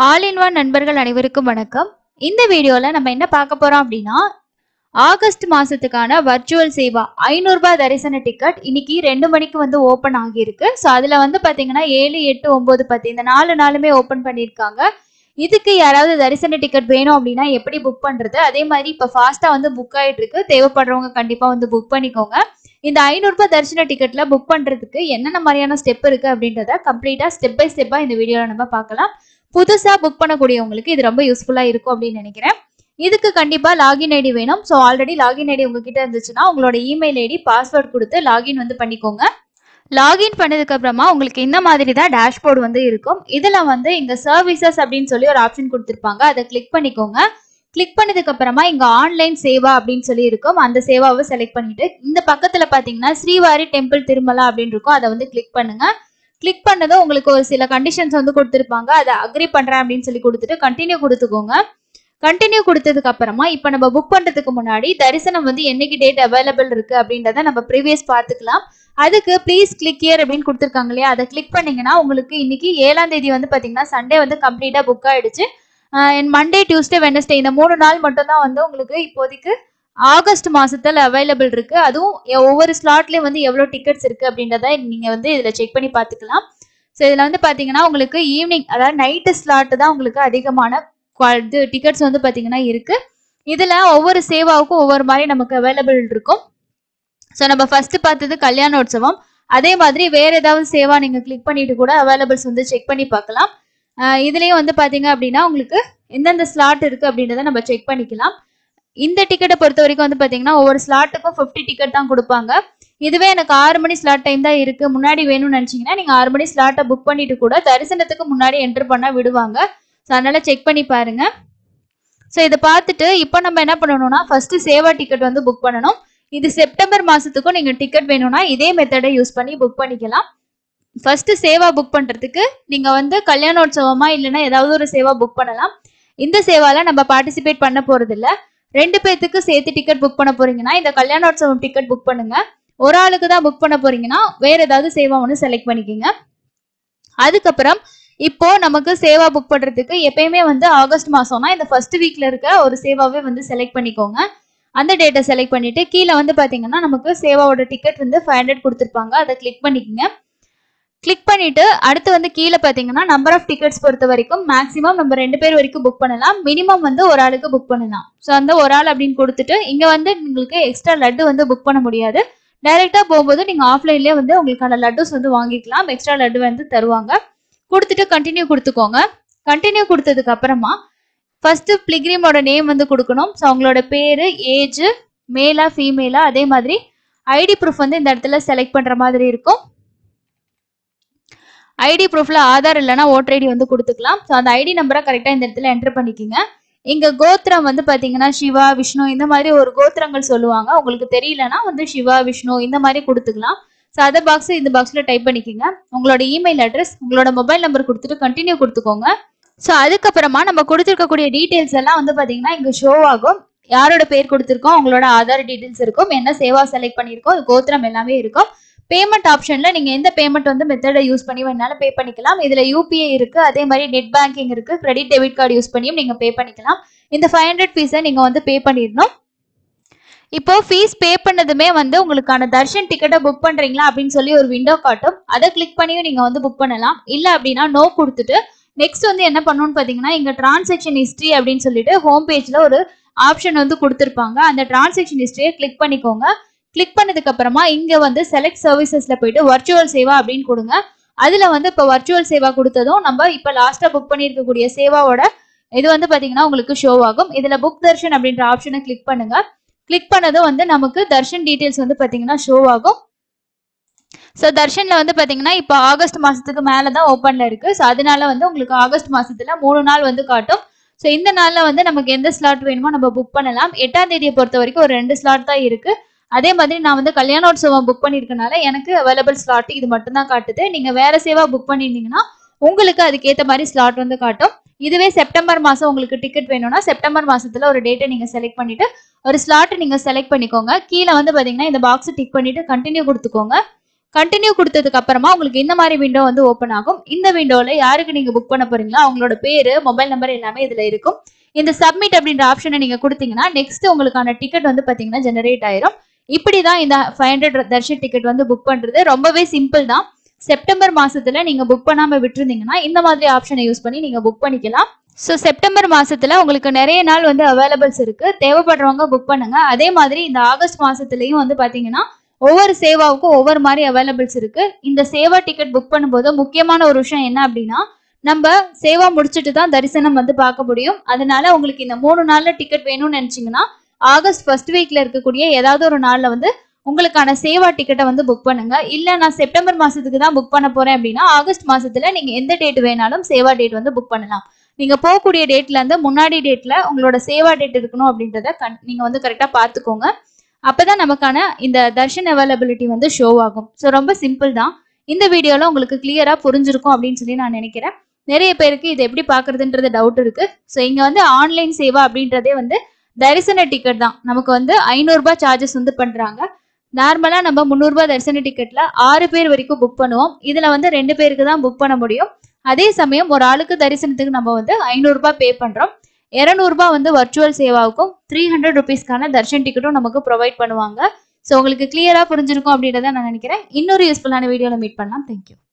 all in one நண்பர்கள் அனைவருக்கும் வணக்கம் இந்த வீடியோல நம்ம என்ன பார்க்க போறோம் அப்படின்னா ஆகஸ்ட் மாசத்துக்கான வர்ச்சுவல் சேவா ஐநூறுரூபா தரிசன டிக்கெட் இன்னைக்கு ரெண்டு மணிக்கு வந்து ஓப்பன் ஆகியிருக்கு ஸோ அதுல வந்து பாத்தீங்கன்னா ஏழு எட்டு ஒன்பது பத்து இந்த நாலு நாளுமே ஓப்பன் பண்ணியிருக்காங்க இதுக்கு யாராவது தரிசன டிக்கெட் வேணும் அப்படின்னா எப்படி புக் பண்றது அதே மாதிரி இப்போ ஃபாஸ்டா வந்து புக் ஆயிட்டு இருக்கு தேவைப்படுறவங்க கண்டிப்பா வந்து புக் பண்ணிக்கோங்க இந்த ஐநூறுரூபா தரிசன டிக்கெட்ல புக் பண்றதுக்கு என்னென்ன மாதிரியான ஸ்டெப் இருக்கு அப்படின்றத கம்ப்ளீட்டா ஸ்டெப் பை ஸ்டெப்பா இந்த வீடியோல நம்ம பார்க்கலாம் புதுசா புக் பண்ணக்கூடியவங்களுக்கு இது ரொம்ப யூஸ்ஃபுல்லா இருக்கும் அப்படின்னு நினைக்கிறேன் இதுக்கு கண்டிப்பா லாகின் ஐடி வேணும் ஸோ ஆல்ரெடி லாகின் ஐடி உங்ககிட்ட இருந்துச்சுன்னா உங்களோட இமெயில் ஐடி பாஸ்வேர்ட் கொடுத்து லாகின் வந்து பண்ணிக்கோங்க லாகின் பண்ணதுக்கு அப்புறமா உங்களுக்கு இந்த மாதிரி தான் டேஷ்போர்டு வந்து இருக்கும் இதுல வந்து இங்க சர்வீசஸ் அப்படின்னு சொல்லி ஒரு ஆப்ஷன் கொடுத்துருப்பாங்க அதை கிளிக் பண்ணிக்கோங்க கிளிக் பண்ணதுக்கு அப்புறமா இங்க ஆன்லைன் சேவா அப்படின்னு சொல்லி இருக்கும் அந்த சேவாவை செலக்ட் பண்ணிட்டு இந்த பக்கத்துல பாத்தீங்கன்னா ஸ்ரீவாரி டெம்பிள் திருமலா அப்படின்னு இருக்கும் அதை வந்து கிளிக் பண்ணுங்க கிளிக் பண்ணதும் உங்களுக்கு ஒரு சில கண்டிஷன்ஸ் வந்து கொடுத்துருப்பாங்க அதை அக்ரி பண்றேன் அப்படின்னு சொல்லி கொடுத்துட்டு கண்டினியூ கொடுத்துக்கோங்க கண்டினியூ கொடுத்ததுக்கு அப்புறமா இப்போ நம்ம புக் பண்றதுக்கு முன்னாடி தரிசனம் வந்து என்னைக்கு டேட் அவைலபிள் இருக்கு அப்படின்றத நம்ம ப்ரீவியஸ் பார்த்துக்கலாம் அதுக்கு ப்ளீஸ் கிளிக் இயர் அப்படின்னு கொடுத்துருக்காங்க இல்லையா அதை கிளிக் பண்ணீங்கன்னா உங்களுக்கு இன்னைக்கு ஏழாம் தேதி வந்து பாத்தீங்கன்னா சண்டே வந்து கம்ப்ளீட்டா புக் ஆயிடுச்சு மண்டே டியூஸ்டே வெனஸ்டே இந்த மூணு நாள் மட்டும் தான் வந்து உங்களுக்கு இப்போதைக்கு ஆகஸ்ட் மாசத்துல அவைலபிள் இருக்கு அதுவும் எ- ஒவ்வொரு ஸ்லாட்லயும் வந்து எவ்வளவு டிக்கெட்ஸ் இருக்கு அப்படின்றத நீங்க வந்து இதுல செக் பண்ணி பார்த்துக்கலாம் ஸோ இதுல வந்து பாத்தீங்கன்னா உங்களுக்கு ஈவினிங் அதாவது நைட்டு ஸ்லாட் தான் உங்களுக்கு அதிகமான குவா- இது டிக்கெட்ஸ் வந்து பாத்தீங்கன்னா இருக்கு இதுல ஒவ்வொரு சேவாவுக்கும் ஒவ்வொரு மாதிரி நமக்கு அவைலபிள் இருக்கும் ஸோ நம்ம ஃபர்ஸ்ட் பார்த்தது கல்யாணோற்சவம் அதே மாதிரி வேற ஏதாவது சேவா நீங்க கிளிக் பண்ணிட்டு கூட அவைலபிள்ஸ் வந்து செக் பண்ணி பார்க்கலாம் அஹ் இதுலயும் வந்து பாத்தீங்க அப்படின்னா உங்களுக்கு எந்தெந்த ஸ்லாட் இருக்கு அப்படின்றத நம்ம செக் பண்ணிக்கலாம் இந்த டிக்கெட்டை பொறுத்த வரைக்கும் வந்து பாத்தீங்கன்னா ஒவ்வொரு ஸ்லாட்டுக்கும் 50 டிக்கெட் தான் கொடுப்பாங்க இதுவே எனக்கு ஆறு மணி ஸ்லாட் டைம் தான் இருக்கு முன்னாடி வேணும்னு நினைச்சீங்கன்னா நீங்க ஆறு மணி ஸ்லாட்டை புக் பண்ணிட்டு கூட தரிசனத்துக்கு முன்னாடி என்டர் பண்ண விடுவாங்க ஸோ அதனால செக் பண்ணி பாருங்க ஸோ இதை பார்த்துட்டு இப்போ நம்ம என்ன பண்ணணும்னா ஃபர்ஸ்ட் சேவா டிக்கெட் வந்து புக் பண்ணணும் இது செப்டம்பர் மாசத்துக்கும் நீங்க டிக்கெட் வேணும்னா இதே மெத்தடை யூஸ் பண்ணி புக் பண்ணிக்கலாம் ஃபர்ஸ்ட் சேவா புக் பண்றதுக்கு நீங்க வந்து கல்யாணோற்சவமா இல்லைன்னா ஏதாவது ஒரு சேவா புக் பண்ணலாம் இந்த சேவால நம்ம பார்ட்டிசிபேட் பண்ண போறது இல்ல ரெண்டு பேர்த்துக்கு சேர்த்து டிக்கெட் புக் பண்ண போறீங்கன்னா இந்த கல்யாணோற்சவம் டிக்கெட் புக் பண்ணுங்க ஒரு ஆளுக்கு தான் புக் பண்ண போறீங்கன்னா வேற ஏதாவது சேவா ஒன்று செலக்ட் பண்ணிக்கோங்க அதுக்கப்புறம் இப்போ நமக்கு சேவா புக் பண்றதுக்கு எப்பயுமே வந்து ஆகஸ்ட் மாசம்னா இந்த ஃபர்ஸ்ட் வீக்ல இருக்க ஒரு சேவாவே வந்து செலக்ட் பண்ணிக்கோங்க அந்த டேட்டை செலக்ட் பண்ணிட்டு கீழே வந்து பாத்தீங்கன்னா நமக்கு சேவாவோட டிக்கெட் வந்து ஃபைவ் ஹண்ட்ரட் கொடுத்துருப்பாங்க அதை கிளிக் பண்ணிக்கோங்க கிளிக் பண்ணிட்டு அடுத்து வந்து கீழே பாத்தீங்கன்னா நம்பர் ஆஃப் டிக்கெட்ஸ் பொறுத்த வரைக்கும் மேக்ஸிமம் நம்ம ரெண்டு பேர் வரைக்கும் புக் பண்ணலாம் மினிமம் வந்து ஒரு ஆளுக்கு புக் பண்ணலாம் ஸோ அந்த ஒரு ஆள் அப்படின்னு கொடுத்துட்டு இங்க வந்து உங்களுக்கு எக்ஸ்ட்ரா லட்டு வந்து புக் பண்ண முடியாது டைரெக்டா போகும்போது நீங்க ஆஃப்லைன்லயே வந்து உங்களுக்கான லட்டுஸ் வந்து வாங்கிக்கலாம் எக்ஸ்ட்ரா லட்டு வந்து தருவாங்க கொடுத்துட்டு கண்டினியூ கொடுத்துக்கோங்க கண்டினியூ கொடுத்ததுக்கு அப்புறமா ஃபர்ஸ்ட் பிளிக்ரிமோட நேம் வந்து கொடுக்கணும் ஸோ அவங்களோட பேரு ஏஜ் மேலா ஃபீமேலா அதே மாதிரி ஐடி ப்ரூஃப் வந்து இந்த இடத்துல செலக்ட் பண்ற மாதிரி இருக்கும் ஐடி ப்ரூஃப்ல ஆதார் இல்லைன்னா ஓட்டர் ஐடி வந்து கொடுத்துக்கலாம் ஸோ அந்த ஐடி நம்பரை கரெக்டாக இந்த இடத்துல என்டர் பண்ணிக்கோங்க இங்க கோத்திரம் வந்து பாத்தீங்கன்னா சிவா விஷ்ணு இந்த மாதிரி ஒரு கோத்திரங்கள் சொல்லுவாங்க உங்களுக்கு தெரியலனா வந்து சிவா விஷ்ணு இந்த மாதிரி கொடுத்துக்கலாம் ஸோ அதை பாக்ஸ் இந்த பாக்ஸ்ல டைப் பண்ணிக்கோங்க உங்களோட இமெயில் அட்ரஸ் உங்களோட மொபைல் நம்பர் கொடுத்துட்டு கண்டினியூ கொடுத்துக்கோங்க ஸோ அதுக்கப்புறமா நம்ம கொடுத்துருக்கக்கூடிய டீட்டெயில்ஸ் எல்லாம் வந்து பாத்தீங்கன்னா இங்க ஷோ ஆகும் யாரோட பேர் கொடுத்துருக்கோம் உங்களோட ஆதார் டீட்டெயில்ஸ் இருக்கும் என்ன சேவா செலக்ட் பண்ணியிருக்கோம் கோத்திரம் எல்லாமே இருக்கும் பேமெண்ட் ஆப்ஷன்ல நீங்க எந்த பேமெண்ட் வந்து மெத்தடை யூஸ் பண்ணி வேணாலும் பே பண்ணிக்கலாம் இதுல யூபிஐ இருக்கு அதே மாதிரி நெட் பேங்கிங் இருக்கு கிரெடிட் டெபிட் கார்டு யூஸ் பண்ணியும் நீங்க பே பண்ணிக்கலாம் இந்த ஃபைவ் ஹண்ட்ரட் ஃபீஸை நீங்க வந்து பே பண்ணிடணும் இப்போ ஃபீஸ் பே பண்ணதுமே வந்து உங்களுக்கான தர்ஷன் டிக்கெட்டை புக் பண்றீங்களா அப்படின்னு சொல்லி ஒரு விண்டோ காட்டும் அதை கிளிக் பண்ணியும் நீங்க வந்து புக் பண்ணலாம் இல்ல அப்படின்னா நோ கொடுத்துட்டு நெக்ஸ்ட் வந்து என்ன பண்ணணும்னு பாத்தீங்கன்னா இங்க டிரான்சாக்ஷன் ஹிஸ்டரி அப்படின்னு சொல்லிட்டு ஹோம் பேஜ்ல ஒரு ஆப்ஷன் வந்து கொடுத்துருப்பாங்க அந்த டிரான்சாக்ஷன் ஹிஸ்டரியை கிளிக் பண்ணிக்கோங்க கிளிக் பண்ணதுக்கு அப்புறமா இங்க வந்து செலக்ட் சர்வீசஸ்ல போயிட்டு வர்ச்சுவல் சேவா அப்படின்னு கொடுங்க அதுல வந்து இப்போ வர்ச்சுவல் சேவா கொடுத்ததும் நம்ம இப்போ லாஸ்டா புக் பண்ணியிருக்கக்கூடிய சேவாவோட இது வந்து பாத்தீங்கன்னா உங்களுக்கு ஷோ ஆகும் இதுல புக் தர்ஷன் அப்படின்ற ஆப்ஷனை கிளிக் பண்ணுங்க கிளிக் பண்ணதும் வந்து நமக்கு தர்ஷன் டீடைல்ஸ் வந்து பாத்தீங்கன்னா ஷோ ஆகும் ஸோ தர்ஷன்ல வந்து பாத்தீங்கன்னா இப்போ ஆகஸ்ட் மாசத்துக்கு மேல தான் ஓப்பன்ல இருக்கு ஸோ அதனால வந்து உங்களுக்கு ஆகஸ்ட் மாசத்துல மூணு நாள் வந்து காட்டும் ஸோ இந்த நாள்ல வந்து நமக்கு எந்த ஸ்லாட் வேணுமோ நம்ம புக் பண்ணலாம் எட்டாம் தேதியை பொறுத்த வரைக்கும் ஒரு ரெண்டு ஸ்லாட் தான் இருக்கு அதே மாதிரி நான் வந்து கல்யாணோற்சவம் புக் பண்ணியிருக்கனால எனக்கு அவைலபிள் ஸ்லாட் இது மட்டும் தான் காட்டுது நீங்க வேற சேவா புக் பண்ணியிருந்தீங்கன்னா உங்களுக்கு அதுக்கேற்ற மாதிரி ஸ்லாட் வந்து காட்டும் இதுவே செப்டம்பர் மாசம் உங்களுக்கு டிக்கெட் வேணும்னா செப்டம்பர் மாசத்துல ஒரு டேட்டை நீங்க செலக்ட் பண்ணிட்டு ஒரு ஸ்லாட் நீங்க செலக்ட் பண்ணிக்கோங்க கீழே வந்து பாத்தீங்கன்னா இந்த பாக்ஸ் டிக் பண்ணிட்டு கண்டினியூ கொடுத்துக்கோங்க கண்டினியூ கொடுத்ததுக்கு அப்புறமா உங்களுக்கு இந்த மாதிரி விண்டோ வந்து ஓப்பன் ஆகும் இந்த விண்டோல யாருக்கு நீங்க புக் பண்ண போறீங்களோ அவங்களோட பேரு மொபைல் நம்பர் எல்லாமே இதுல இருக்கும் இந்த சப்மிட் அப்படின்ற ஆப்ஷனை நீங்க கொடுத்தீங்கன்னா நெக்ஸ்ட் உங்களுக்கான டிக்கெட் வந்து பாத்தீங்கன்னா ஜெனரேட் ஆயிரும் இப்படிதான் இந்த ஃபைவ் ஹண்ட்ரட் தர்ஷன் டிக்கெட் வந்து புக் பண்றது ரொம்பவே சிம்பிள் தான் செப்டம்பர் மாசத்துல நீங்க புக் பண்ணாம விட்டுருந்தீங்கன்னா இந்த மாதிரி ஆப்ஷனை யூஸ் பண்ணி நீங்க புக் பண்ணிக்கலாம் ஸோ செப்டம்பர் மாசத்துல உங்களுக்கு நிறைய நாள் வந்து அவைலபிள்ஸ் இருக்கு தேவைப்படுறவங்க புக் பண்ணுங்க அதே மாதிரி இந்த ஆகஸ்ட் மாசத்துலயும் வந்து பாத்தீங்கன்னா ஒவ்வொரு சேவாவுக்கும் ஒவ்வொரு மாதிரி அவைலபிள்ஸ் இருக்கு இந்த சேவா டிக்கெட் புக் பண்ணும்போது முக்கியமான ஒரு விஷயம் என்ன அப்படின்னா நம்ம சேவா முடிச்சுட்டு தான் தரிசனம் வந்து பார்க்க முடியும் அதனால உங்களுக்கு இந்த மூணு நாள்ல டிக்கெட் வேணும்னு நினைச்சீங்கன்னா ஆகஸ்ட் ஃபர்ஸ்ட் வீக்ல இருக்கக்கூடிய ஏதாவது ஒரு நாள்ல வந்து உங்களுக்கான சேவா டிக்கெட்டை வந்து புக் பண்ணுங்க இல்ல நான் செப்டம்பர் மாசத்துக்கு தான் புக் பண்ண போறேன் அப்படின்னா ஆகஸ்ட் மாசத்துல நீங்க எந்த டேட் வேணாலும் சேவா டேட் வந்து புக் பண்ணலாம் நீங்க போகக்கூடிய டேட்ல இருந்து முன்னாடி டேட்ல உங்களோட சேவா டேட் இருக்கணும் அப்படின்றத கண்- நீங்க வந்து கரெக்டா பாத்துக்கோங்க அப்பதான் நமக்கான இந்த தர்ஷன் அவைலபிலிட்டி வந்து ஷோ ஆகும் ஸோ ரொம்ப சிம்பிள் தான் இந்த வீடியோல உங்களுக்கு கிளியரா புரிஞ்சிருக்கும் அப்படின்னு சொல்லி நான் நினைக்கிறேன் நிறைய பேருக்கு இது எப்படி பாக்குறதுன்றது டவுட் இருக்கு ஸோ இங்க வந்து ஆன்லைன் சேவா அப்படின்றதே வந்து தரிசன டிக்கெட் தான் நமக்கு வந்து ஐநூறுரூபா சார்ஜஸ் வந்து பண்றாங்க நார்மலா நம்ம முந்நூறுபா தரிசன டிக்கெட்ல ஆறு பேர் வரைக்கும் புக் பண்ணுவோம் இதுல வந்து ரெண்டு பேருக்கு தான் புக் பண்ண முடியும் அதே சமயம் ஒரு ஆளுக்கு தரிசனத்துக்கு நம்ம வந்து ஐநூறுரூபா பே பண்றோம் இரநூறுபா வந்து வர்ச்சுவல் சேவாவுக்கும் த்ரீ ஹண்ட்ரட் ருபீஸ்க்கான தர்ஷன் டிக்கெட்டும் நமக்கு ப்ரொவைட் பண்ணுவாங்க ஸோ உங்களுக்கு கிளியரா புரிஞ்சிருக்கும் அப்படின்றத நான் நினைக்கிறேன் இன்னொரு யூஸ்ஃபுல்லான வீடியோல மீட் பண்ணலாம் தேங்க்யூ